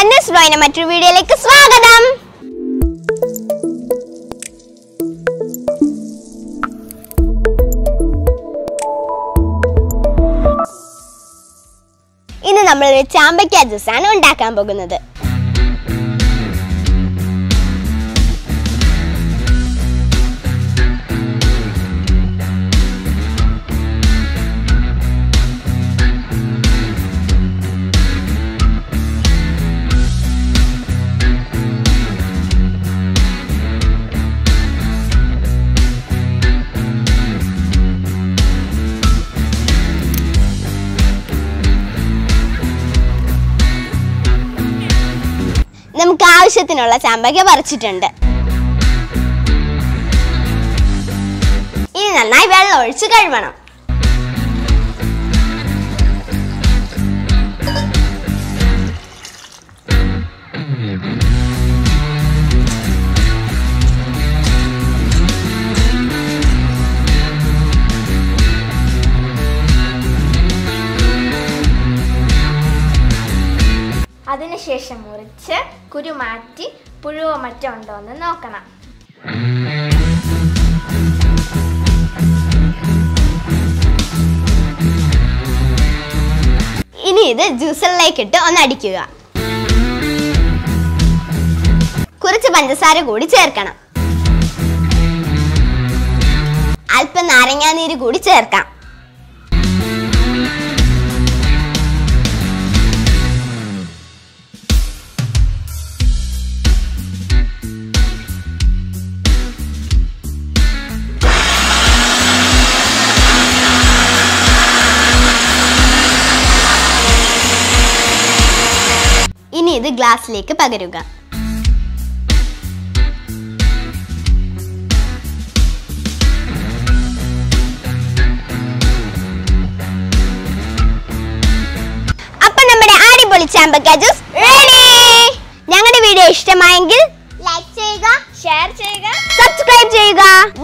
Anna's ബ്ലോയിന്റെ മറ്റൊരു വീഡിയോയിലേക്ക് സ്വാഗതം ഇന്ന് നമ്മൾ ഒരു ചാമ്പയ്ക്ക ജ്യൂസാണ് ഉണ്ടാക്കാൻ പോകുന്നത് നമുക്ക് ആവശ്യത്തിനുള്ള ചാമ്പയ്ക്ക പറിച്ചിട്ടുണ്ട് ഇനി നന്നായി വെള്ളം ഒഴിച്ച് കഴുകണം അതിനുശേഷം മുറിച്ച് കുരു മാറ്റി പുഴുവോ മറ്റോ ഉണ്ടോ എന്ന് നോക്കണം ഇനി ഇത് ജ്യൂസറിലേക്ക് ഇട്ട് ഒന്ന് അടിക്കുക കുറച്ച് പഞ്ചസാര കൂടി ചേർക്കണം അല്പം നാരങ്ങാനീര് കൂടി ചേർക്കാം ഇനി ഇത് ഗ്ലാസ്സിലേക്ക് പകരുക അപ്പൊ നമ്മുടെ അടിപൊളി ചാമ്പക്ക ജ്യൂസ് റെഡി ഞങ്ങളുടെ വീഡിയോ ഇഷ്ടമായെങ്കിൽ ലൈക്ക് ചെയ്യുക ഷെയർ ചെയ്യുക സബ്സ്ക്രൈബ് ചെയ്യുക